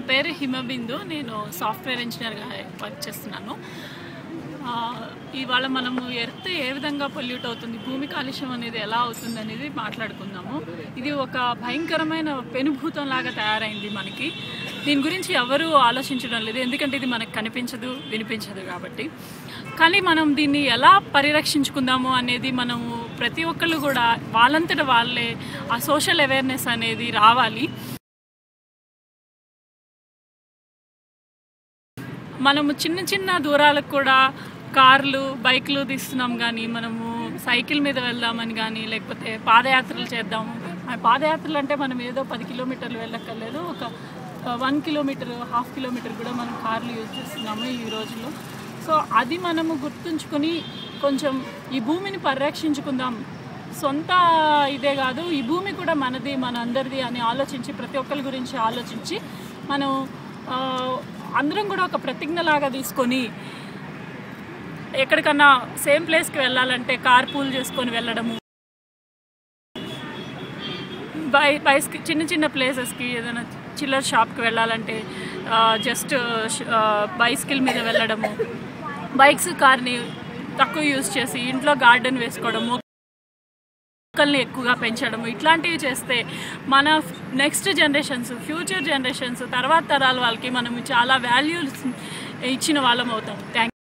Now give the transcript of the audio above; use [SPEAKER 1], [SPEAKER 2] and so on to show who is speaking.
[SPEAKER 1] పేరు హిమబిందు నేను సాఫ్ట్వేర్ ఇంజనీర్గా వర్క్ చేస్తున్నాను ఆ, ఇవాళ మనము ఎర్త్ ఏ విధంగా పొల్యూట్ అవుతుంది భూమి కాలుష్యం అనేది ఎలా అవుతుంది అనేది మాట్లాడుకుందాము ఇది ఒక భయంకరమైన పెనుభూతం లాగా తయారైంది మనకి దీని గురించి ఎవరు ఆలోచించడం లేదు ఎందుకంటే ఇది మనకు కనిపించదు వినిపించదు కాబట్టి కానీ మనం దీన్ని ఎలా పరిరక్షించుకుందాము అనేది మనము ప్రతి ఒక్కళ్ళు కూడా వాళ్ళంతట వాళ్ళే ఆ సోషల్ అవేర్నెస్ అనేది రావాలి మనము చిన్న చిన్న దూరాలకు కూడా కార్లు బైక్లు తీస్తున్నాం కానీ మనము సైకిల్ మీద వెళ్దామని కానీ లేకపోతే పాదయాత్రలు చేద్దాము ఆ పాదయాత్రలు అంటే మనం ఏదో పది కిలోమీటర్లు వెళ్ళక్కర్లేదు ఒక వన్ కిలోమీటర్ హాఫ్ కిలోమీటర్ కూడా మనం కార్లు యూజ్ చేస్తున్నాము ఈ రోజుల్లో సో అది మనము గుర్తుంచుకొని కొంచెం ఈ భూమిని పరిరక్షించుకుందాం సొంత ఇదే కాదు ఈ భూమి కూడా మనది మన అందరిది అని ఆలోచించి ప్రతి ఒక్కరి గురించి ఆలోచించి మనం ఆ, అందరం కూడా ఒక ప్రతిజ్ఞలాగా తీసుకొని ఎక్కడికన్నా సేమ్ ప్లేస్కి వెళ్ళాలంటే కార్ పూల్ చేసుకొని వెళ్ళడము బై బైస్కి చిన్న చిన్న ప్లేసెస్కి ఏదైనా చిల్లర్ షాప్కి వెళ్ళాలంటే జస్ట్ బైస్కిల్ మీద వెళ్ళడము బైక్స్ కార్ని తక్కువ యూజ్ చేసి ఇంట్లో గార్డెన్ వేసుకోవడము మొక్కల్ని ఎక్కువగా పెంచడము ఇట్లాంటివి చేస్తే మన నెక్స్ట్ జనరేషన్స్ ఫ్యూచర్ జనరేషన్స్ తర్వాత తరాల వాళ్ళకి మనం చాలా వాల్యూస్ ఇచ్చిన వాళ్ళం అవుతాం థ్యాంక్